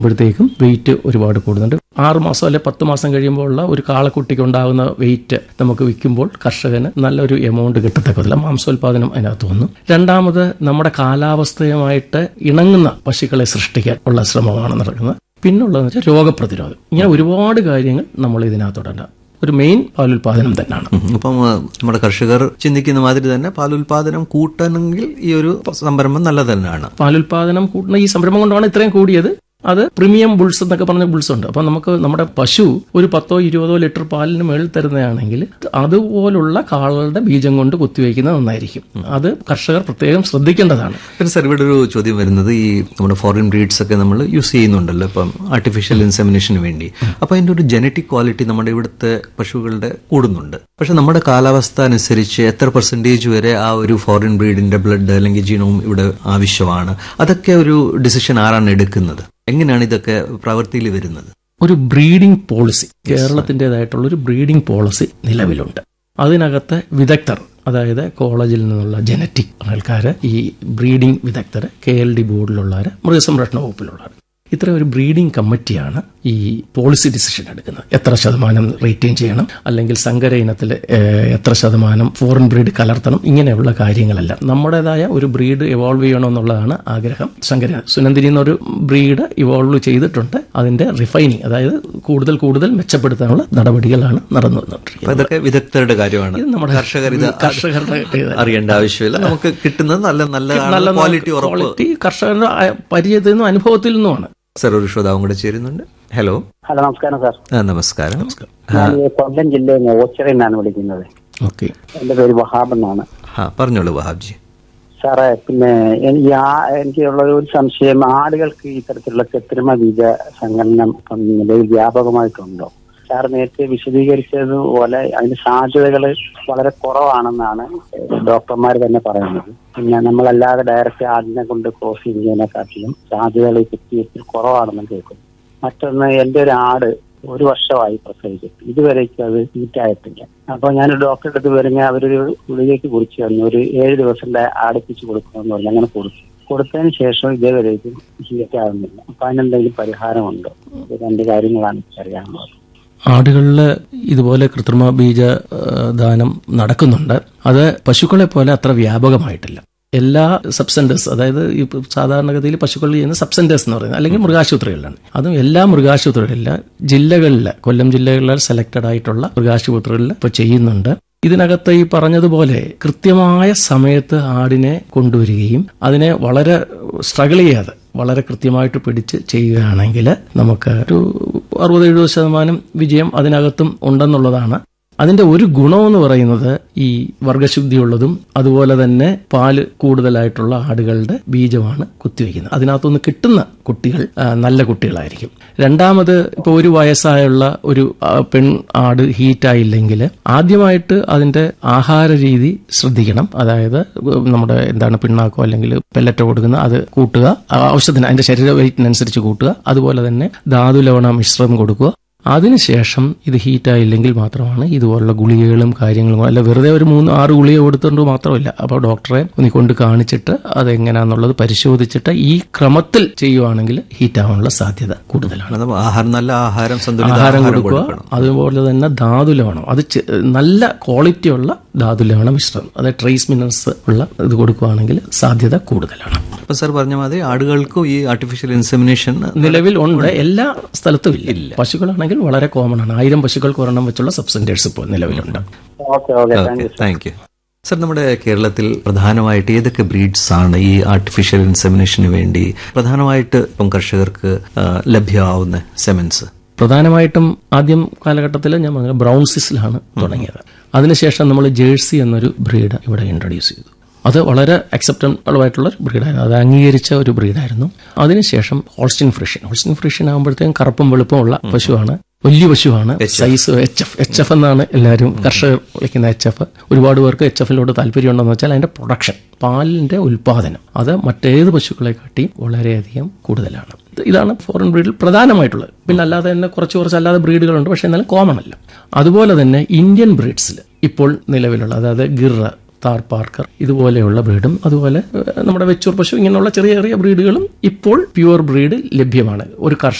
പ്പോഴത്തേക്കും wait ഒരുപാട് കൂടുന്നുണ്ട് ആറ് മാസം അല്ലെ പത്ത് മാസം കഴിയുമ്പോഴുള്ള ഒരു കാളക്കുട്ടിക്ക് ഉണ്ടാകുന്ന വെയിറ്റ് നമുക്ക് വിൽക്കുമ്പോൾ കർഷകന് നല്ലൊരു എമൗണ്ട് കിട്ടത്തക്കതില്ല മാംസോൽപാദനം അതിനകത്ത് വന്നു രണ്ടാമത് നമ്മുടെ കാലാവസ്ഥയുമായിട്ട് ഇണങ്ങുന്ന പശുക്കളെ സൃഷ്ടിക്കാൻ ഉള്ള ശ്രമമാണ് നടക്കുന്നത് പിന്നുള്ളതെന്ന് വെച്ചാൽ രോഗപ്രതിരോധം ഇങ്ങനെ ഒരുപാട് കാര്യങ്ങൾ നമ്മൾ ഇതിനകത്തോടെ ഒരു മെയിൻ പാലുൽപാദനം തന്നെയാണ് ഉം. അപ്പം ആ, നമ്മുടെ കർഷകർ ചിന്തിക്കുന്ന മാതിരി തന്നെ പാലുൽപാദനം കൂട്ടണമെങ്കിൽ ഈ ഒരു സംരംഭം നല്ലത് തന്നെയാണ് പാലുൽപാദനം കൂട്ടുന്ന ഈ സംരംഭം കൊണ്ടാണ് ഇത്രയും കൂടിയത് അത് പ്രീമിയം ബുൾസ് എന്നൊക്കെ പറഞ്ഞ ബുൾസ് ഉണ്ട് അപ്പൊ നമുക്ക് നമ്മുടെ പശു ഒരു പത്തോ ഇരുപതോ ലിറ്റർ പാലിന് മേളിൽ തരുന്നതാണെങ്കിൽ അതുപോലുള്ള കാളുകളുടെ ബീജം കൊണ്ട് കുത്തിവയ്ക്കുന്നത് നന്നായിരിക്കും അത് കർഷകർ പ്രത്യേകം ശ്രദ്ധിക്കേണ്ടതാണ് പിന്നെ സാർ ഇവിടെ ഒരു ചോദ്യം വരുന്നത് ഈ നമ്മുടെ ഫോറിൻ ബ്രീഡ്സ് ഒക്കെ നമ്മൾ യൂസ് ചെയ്യുന്നുണ്ടല്ലോ ഇപ്പം ആർട്ടിഫിഷ്യൽ ഇൻസെമിനേഷന് വേണ്ടി അപ്പൊ അതിന്റെ ഒരു ജനറ്റിക് ക്വാളിറ്റി നമ്മുടെ ഇവിടുത്തെ പശുക്കളുടെ കൂടുന്നുണ്ട് പക്ഷെ നമ്മുടെ കാലാവസ്ഥ അനുസരിച്ച് എത്ര പെർസെന്റേജ് വരെ ആ ഒരു ഫോറിൻ ബ്രീഡിന്റെ ബ്ലഡ് അല്ലെങ്കിൽ ജീനോം ഇവിടെ ആവശ്യമാണ് അതൊക്കെ ഒരു ഡിസിഷൻ ആരാണ് എടുക്കുന്നത് എങ്ങനെയാണ് ഇതൊക്കെ പ്രവൃത്തിയിൽ വരുന്നത് ഒരു ബ്രീഡിംഗ് പോളിസി കേരളത്തിൻ്റെതായിട്ടുള്ള ഒരു ബ്രീഡിംഗ് പോളിസി നിലവിലുണ്ട് അതിനകത്ത് വിദഗ്ധർ അതായത് കോളേജിൽ നിന്നുള്ള ജനറ്റിക് ആൾക്കാർ ഈ ബ്രീഡിംഗ് വിദഗ്ധർ കെ എൽ ഡി ബോർഡിലുള്ളവർ മൃഗസംരക്ഷണ വകുപ്പിലുള്ളവർ ഇത്ര ഒരു ബ്രീഡിംഗ് കമ്മിറ്റിയാണ് ഈ പോളിസി ഡിസിഷൻ എടുക്കുന്നത് എത്ര ശതമാനം റേറ്റിംഗ് ചെയ്യണം അല്ലെങ്കിൽ സങ്കര ഇനത്തിൽ ഏഹ്, എത്ര ശതമാനം ഫോറിൻ ബ്രീഡ് കലർത്തണം ഇങ്ങനെയുള്ള കാര്യങ്ങളെല്ലാം നമ്മുടേതായ ഒരു ബ്രീഡ് ഇവോൾവ് ചെയ്യണമെന്നുള്ളതാണ് ആഗ്രഹം സങ്കര സുനന്ദിനി എന്നൊരു ബ്രീഡ് ഇവോൾവ് ചെയ്തിട്ടുണ്ട് അതിന്റെ റിഫൈനിങ് അതായത് കൂടുതൽ കൂടുതൽ മെച്ചപ്പെടുത്താനുള്ള നടപടികളാണ് നടന്നു വന്നുകൊണ്ടിരിക്കുന്നത് അപ്പൊ ഇതൊക്കെ വിദഗ്ധരുടെ കാര്യമാണ് ഇത് നമ്മുടെ കർഷകർ ഇത് കർഷകരുടെ ഇത് അറിയേണ്ട ആവശ്യമില്ല നമുക്ക് കിട്ടുന്നത് നല്ല നല്ല നല്ല ക്വാളിറ്റി ഉറപ്പ് ക്വാളിറ്റി കർഷകരുടെ ആ- പരിചയത്തിൽ നിന്നും അനുഭവത്തിൽ നിന്നുമാണ് സർ ഒരു ശ്രോതാവും കൂടെ ചേരുന്നുണ്ട് ഹലോ ഹലോ നമസ്കാരം സാർ ആ, നമസ്കാരം ഞാൻ ഈ കൊല്ലം ജില്ലയിൽ നിന്ന് ഓച്ചിറയിൽ നിന്നാണ് വിളിക്കുന്നത് ഓക്കെ എന്റെ പേര് വഹാബ് എന്നാണ് ആ പറഞ്ഞോളൂ വഹാബ്ജി സാറേ പിന്നെ എനിക്ക് ആ- എനിക്കുള്ള ഒരു സംശയം ആടുകൾക്ക് ഇത്തരത്തിലുള്ള കൃത്രിമ ബീജ സങ്കലനം ഇപ്പം നിലവിൽ വ്യാപകമായിട്ടുണ്ടോ സാർ നേരത്തെ വിശദീകരിച്ചതുപോലെ അതിന് സാധ്യതകൾ വളരെ കുറവാണെന്നാണ് ഡോക്ടർമാർ തന്നെ പറയുന്നത് പിന്നെ നമ്മളല്ലാതെ ഡയറക്റ്റ് ആടിനെ കൊണ്ട് ക്രോസ് ചെയ്യുന്നതിനെക്കാട്ടിലും സാധ്യതകൾ ഈ കുത്തിവയ്പ്പിൽ കുറവാണെന്ന് കേൾക്കുന്നു മറ്റൊന്ന് എന്റെ ഒരു ആട് ഒരു വർഷമായി പ്രസവിച്ചിട്ട് ഇതുവരേക്കും അത് ഹീറ്റായിട്ടില്ല അപ്പൊ ഞാൻ ഡോക്ടറെ അടുത്ത് വരുന്ന അവരൊരു ഗുളികയ്ക്ക് കുറിച്ച് തന്നു ഒരു ഏഴ് ദിവസം അടുപ്പിച്ച് കൊടുക്കണമെന്ന് പറഞ്ഞു അങ്ങനെ കൊടുത്തു കൊടുത്തതിന് ശേഷം ഇതേവരേക്കും ഹീറ്റ് ആകുന്നില്ല അപ്പൊ അതിനെന്തെങ്കിലും പരിഹാരമുണ്ടോ ഇത് രണ്ട് കാര്യങ്ങളാണ് എനിക്ക് അറിയാനുള്ളത് ആടുകളിൽ ഇതുപോലെ കൃത്രിമ ബീജ ആ, ദാനം നടക്കുന്നുണ്ട് അത് പശുക്കളെ പോലെ അത്ര വ്യാപകമായിട്ടില്ല എല്ലാ സബ്സെന്റേഴ്സ് അതായത് ഈ സാധാരണഗതിയിൽ പശുക്കളിൽ ചെയ്യുന്ന സബ്സെന്റേഴ്സ് എന്ന് പറയുന്നത് അല്ലെങ്കിൽ മൃഗാശുപത്രികളിലാണ് അതും എല്ലാ മൃഗാശുപത്രികളില്ല ജില്ലകളിൽ കൊല്ലം ജില്ലകളിൽ സെലക്ടഡ് ആയിട്ടുള്ള മൃഗാശുപത്രികളിൽ ഇപ്പോൾ ചെയ്യുന്നുണ്ട് ഇതിനകത്ത് ഈ പറഞ്ഞതുപോലെ കൃത്യമായ സമയത്ത് ആടിനെ കൊണ്ടുവരികയും അതിനെ വളരെ സ്ട്രഗിൾ ചെയ്യാതെ വളരെ കൃത്യമായിട്ട് പിടിച്ച് ചെയ്യുകയാണെങ്കിൽ നമുക്ക് ഒരു അറുപത് എഴുപത് ശതമാനം വിജയം അതിനകത്തും ഉണ്ടെന്നുള്ളതാണ് അതിന്റെ ഒരു ഗുണമെന്ന് പറയുന്നത് ഈ വർഗശുദ്ധിയുള്ളതും അതുപോലെ തന്നെ പാല് കൂടുതലായിട്ടുള്ള ആടുകളുടെ ബീജമാണ് കുത്തിവെക്കുന്നത് അതിനകത്തുനിന്ന് കിട്ടുന്ന കുട്ടികൾ ആ, നല്ല കുട്ടികളായിരിക്കും രണ്ടാമത് ഇപ്പോൾ ഒരു വയസ്സായുള്ള ഒരു ആ, പെൺ ആട് ഹീറ്റായില്ലെങ്കിൽ ആദ്യമായിട്ട് അതിന്റെ ആഹാര രീതി ശ്രദ്ധിക്കണം അതായത് നമ്മുടെ എന്താണ് പിണ്ണാക്കോ അല്ലെങ്കിൽ പെല്ലറ്റോ കൊടുക്കുന്ന അത് കൂട്ടുക ആ, ആവശ്യത്തിന് അതിന്റെ ശരീര വെയിറ്റിനനുസരിച്ച് കൂട്ടുക അതുപോലെ തന്നെ ധാതുലവണ മിശ്രം കൊടുക്കുക അതിനുശേഷം ഇത് ഹീറ്റായില്ലെങ്കിൽ മാത്രമാണ് ഇതുപോലുള്ള ഗുളികകളും കാര്യങ്ങളും അല്ല വെറുതെ ഒരു മൂന്ന് ആറ് ഗുളിക കൊടുത്തുകൊണ്ട് മാത്രമല്ല അപ്പോൾ ഡോക്ടറെ ഒന്ന് കൊണ്ട് കാണിച്ചിട്ട് അതെങ്ങനെയാണെന്നുള്ളത് പരിശോധിച്ചിട്ട് ഈ ക്രമത്തിൽ ചെയ്യുവാണെങ്കിൽ ഹീറ്റാവാനുള്ള സാധ്യത കൂടുതലാണ് അത് ആഹാരം നല്ല ആഹാരം സന്തുലിത ആഹാരം ആഹാരം കൊടുക്കുക കൊടുക്കണം അതുപോലെ തന്നെ ധാതുലവണം അത് ചെ- നല്ല ക്വാളിറ്റിയുള്ള ധാതുലവണ മിശ്രം അതായത് ട്രേസ് മിനറൽസ് ഉള്ള ഇത് കൊടുക്കുകയാണെങ്കിൽ സാധ്യത കൂടുതലാണ് അപ്പൊ സാർ പറഞ്ഞ മാതിരി ആടുകൾക്കും ഈ ആർട്ടിഫിഷ്യൽ ഇൻസെമിനേഷൻ നിലവിൽ ഉണ്ട് എല്ലാ സ്ഥലത്തും ഇല്ല പശുക്കളാണെങ്കിൽ വളരെ കോമൺ ആണ് ആയിരം പശുക്കൾക്ക് ഒരെണ്ണം വെച്ചുള്ള സബ്സെന്റേഴ്സ് ഇപ്പോൾ നിലവിലുണ്ട് okay okay thank you thank you sir നമ്മുടെ കേരളത്തിൽ പ്രധാനമായിട്ട് ഏതൊക്കെ ബ്രീഡ്സ് ആണ് ഈ ആർട്ടിഫിഷ്യൽ ഇൻസെമിനേഷന് വേണ്ടി പ്രധാനമായിട്ട് ഇപ്പം കർഷകർക്ക് ആ, ലഭ്യമാവുന്ന സെമൻസ് പ്രധാനമായിട്ടും ആദ്യം കാലഘട്ടത്തിൽ ഞാൻ പറഞ്ഞ ബ്രൗൺസിസിലാണ് തുടങ്ങിയത് അതിനുശേഷം നമ്മൾ ജേഴ്സി എന്നൊരു ബ്രീഡ് ഇവിടെ ഇൻട്രൊഡ്യൂസ് ചെയ്തു അത് വളരെ അക്സെപ്റ്റബിൾ ആയിട്ടുള്ള ഒരു ബ്രീഡായിരുന്നു അത് അംഗീകരിച്ച ഒരു ബ്രീഡായിരുന്നു അതിനുശേഷം ഹോൾസ്റ്റിൻ ഫ്രിഷ്യൻ ഹോൾസ്റ്റിൻ ഫ്രിഷ്യൻ ആകുമ്പോഴത്തേക്കും കറുപ്പും വെളുപ്പും പശുവാണ് വലിയ പശുവാണ് size H F H F എന്നാണ് എല്ലാവരും കർഷകർ വിളിക്കുന്ന എച്ച് എഫ് ഒരുപാട് പേർക്ക് എച്ച് എഫിലോട് താല്പര്യമുണ്ടെന്ന് വെച്ചാൽ അതിന്റെ പ്രൊഡക്ഷൻ പാലിന്റെ ഉൽപാദനം അത് മറ്റേത് പശുക്കളെ കാട്ടി വളരെയധികം കൂടുതലാണ് ഇത് ഇതാണ് ഫോറിൻ ബ്രീഡിൽ പ്രധാനമായിട്ടുള്ളത് പിന്നെ അല്ലാതെ തന്നെ കുറച്ച് കുറച്ച് അല്ലാതെ ബ്രീഡുകളുണ്ട് പക്ഷേ എന്നാലും കോമൺ അല്ല അതുപോലെ തന്നെ ഇന്ത്യൻ ബ്രീഡ്സിൽ ഇപ്പോൾ നിലവിലുള്ള അതായത് ഗിർറ താർ പാർക്കർ ഇതുപോലെയുള്ള ബ്രീഡും അതുപോലെ ഏഹ്, നമ്മുടെ വെച്ചൂർ പശു ഇങ്ങനെയുള്ള ചെറിയ ചെറിയ ബ്രീഡുകളും ഇപ്പോൾ പ്യുവർ ബ്രീഡ് ലഭ്യമാണ് ഒരു കർഷകൻ